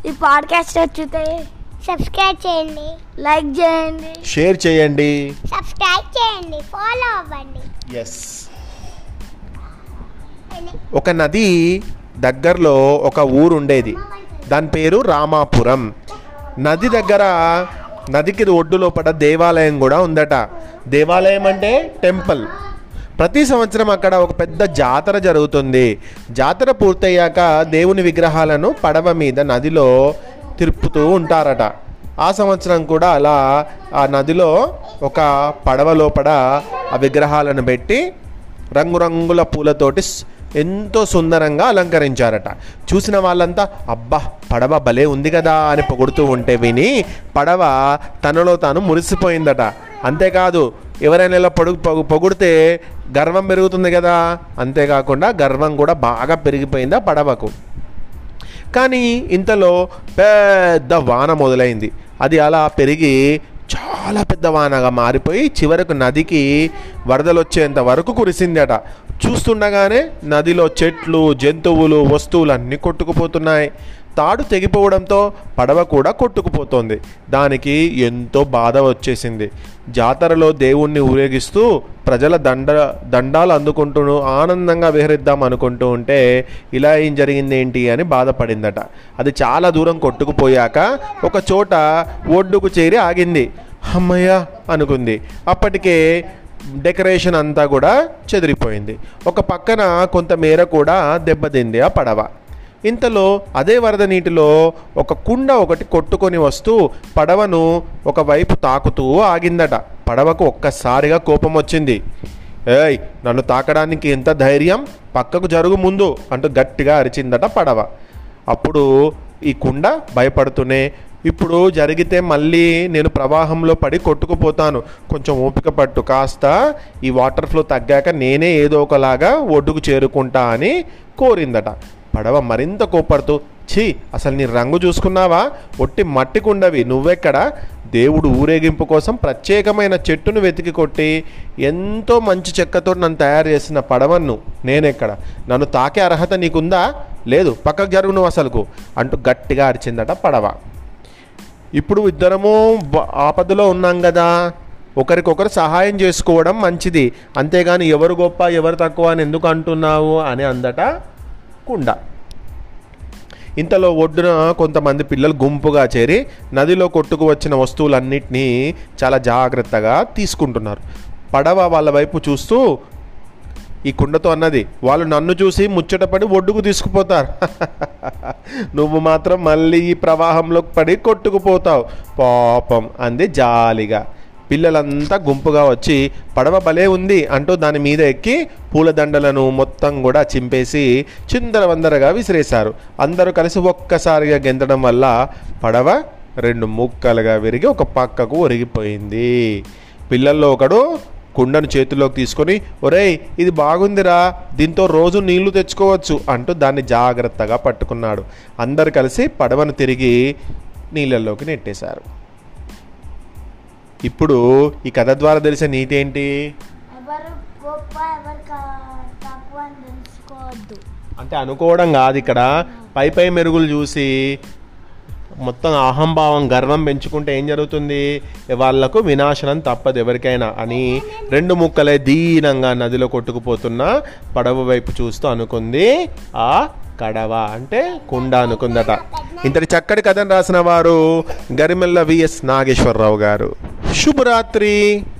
ఈ పాడ్కాస్ట్ నచ్చితే సబ్స్క్రైబ్ చేయండి లైక్ చేయండి షేర్ చేయండి సబ్స్క్రైబ్ చేయండి ఫాలో అవ్వండి ఎస్ ఒక నది దగ్గరలో ఒక ఊరు ఉండేది దాని పేరు రామాపురం నది దగ్గర నదికి ఒడ్డు లోపల దేవాలయం కూడా ఉందట దేవాలయం అంటే టెంపుల్ ప్రతి సంవత్సరం అక్కడ ఒక పెద్ద జాతర జరుగుతుంది జాతర పూర్తయ్యాక దేవుని విగ్రహాలను పడవ మీద నదిలో తిరుపుతూ ఉంటారట ఆ సంవత్సరం కూడా అలా ఆ నదిలో ఒక పడవ లోపల ఆ విగ్రహాలను పెట్టి రంగురంగుల పూలతోటి స్- ఎంతో సుందరంగా అలంకరించారట చూసిన వాళ్ళంతా అబ్బా పడవ భలే ఉంది కదా అని పొగుడుతూ ఉంటే విని పడవ తనలో తాను మురిసిపోయిందట అంతేకాదు ఎవరైనా ఇలా పొడుగు పొగు పొగిడితే గర్వం పెరుగుతుంది కదా అంతేకాకుండా గర్వం కూడా బాగా పెరిగిపోయింది ఆ పడవకు కానీ ఇంతలో పెద్ద వాన మొదలైంది అది అలా పెరిగి చాలా పెద్ద వానగా మారిపోయి చివరకు నదికి వరదలు వచ్చేంత వరకు కురిసిందట చూస్తుండగానే నదిలో చెట్లు జంతువులు వస్తువులు అన్నీ కొట్టుకుపోతున్నాయి తాడు తెగిపోవడంతో పడవ కూడా కొట్టుకుపోతోంది దానికి ఎంతో బాధ వచ్చేసింది జాతరలో దేవుణ్ణి ఊరేగిస్తూ ప్రజల దండ దండాలు అందుకుంటూ ఆనందంగా విహరిద్దాం అనుకుంటూ ఉంటే ఇలా ఏం జరిగింది ఏంటి అని బాధపడిందట అది చాలా దూరం కొట్టుకుపోయాక ఒక చోట ఒడ్డుకు చేరి ఆగింది అమ్మయ్య అనుకుంది అప్పటికే డెకరేషన్ అంతా కూడా చెదిరిపోయింది ఒక పక్కన కొంతమేర కూడా దెబ్బతింది ఆ పడవ ఇంతలో అదే వరద నీటిలో ఒక కుండ ఒకటి కొట్టుకొని వస్తూ పడవను ఒకవైపు తాకుతూ ఆగిందట పడవకు ఒక్కసారిగా కోపం వచ్చింది ఏయ్ నన్ను తాకడానికి ఎంత ధైర్యం పక్కకు జరుగు ముందు అంటూ గట్టిగా అరిచిందట పడవ అప్పుడు ఈ కుండ భయపడుతూనే ఇప్పుడు జరిగితే మళ్ళీ నేను ప్రవాహంలో పడి కొట్టుకుపోతాను కొంచెం ఓపిక పట్టు కాస్త ఈ వాటర్ ఫ్లో తగ్గాక నేనే ఏదో ఒకలాగా ఒడ్డుకు చేరుకుంటా అని కోరిందట పడవ మరింత కోపడుతూ ఛీ అసలు నీ రంగు చూసుకున్నావా ఒట్టి మట్టి కుండవి నువ్వెక్కడ దేవుడు ఊరేగింపు కోసం ప్రత్యేకమైన చెట్టును వెతికి కొట్టి ఎంతో మంచి చెక్కతో నన్ను తయారు చేసిన పడవను నేనెక్కడ నన్ను తాకే అర్హత నీకుందా లేదు పక్కకు జరుగు నువ్వు అసలుకు అంటూ గట్టిగా అరిచిందట పడవ ఇప్పుడు ఇద్దరము బ- ఆపదలో ఉన్నాం కదా ఒకరికొకరు సహాయం చేసుకోవడం మంచిది అంతేగాని ఎవరు గొప్ప ఎవరు తక్కువ అని ఎందుకు అంటున్నావు అని అందట కుండ ఇంతలో ఒడ్డున కొంతమంది పిల్లలు గుంపుగా చేరి నదిలో కొట్టుకు వచ్చిన వస్తువులన్నిటినీ చాలా జాగ్రత్తగా తీసుకుంటున్నారు పడవ వాళ్ళ వైపు చూస్తూ ఈ కుండతో అన్నది వాళ్ళు నన్ను చూసి ముచ్చటపడి ఒడ్డుకు తీసుకుపోతారు నువ్వు మాత్రం మళ్ళీ ఈ ప్రవాహంలో పడి కొట్టుకుపోతావు పాపం అంది జాలిగా పిల్లలంతా గుంపుగా వచ్చి పడవ భలే ఉంది అంటూ దాని మీద ఎక్కి పూలదండలను మొత్తం కూడా చింపేసి చిందరవందరగా విసిరేశారు అందరూ కలిసి ఒక్కసారిగా గెంతడం వల్ల పడవ రెండు ముక్కలుగా విరిగి ఒక పక్కకు ఒరిగిపోయింది పిల్లల్లో ఒకడు కుండను చేతిలోకి తీసుకొని ఒరేయ్ ఇది బాగుందిరా దీంతో రోజు నీళ్లు తెచ్చుకోవచ్చు అంటూ దాన్ని జాగ్రత్తగా పట్టుకున్నాడు అందరు కలిసి పడవను తిరిగి నీళ్ళల్లోకి నెట్టేశారు ఇప్పుడు ఈ కథ ద్వారా తెలిసే నీతి ఏంటి ఎవరు గొప్ప ఎవరు కా- తక్కువ అని తెలుసుకోవద్దు అంటే అనుకోవడం కాదు ఇక్కడ పై పై మెరుగులు చూసి మొత్తం అహంభావం గర్వం పెంచుకుంటే ఏం జరుగుతుంది వాళ్లకు వినాశనం తప్పదు ఎవరికైనా అని రెండు ముక్కలే దీనంగా నదిలో కొట్టుకుపోతున్న పడవ వైపు చూస్తూ అనుకుంది ఆ కడవ అంటే కుండ అనుకుందట ఇంతటి చక్కటి కథను రాసిన వారు గరిమెల్ల విఎస్ నాగేశ్వరరావు గారు శుభరాత్రి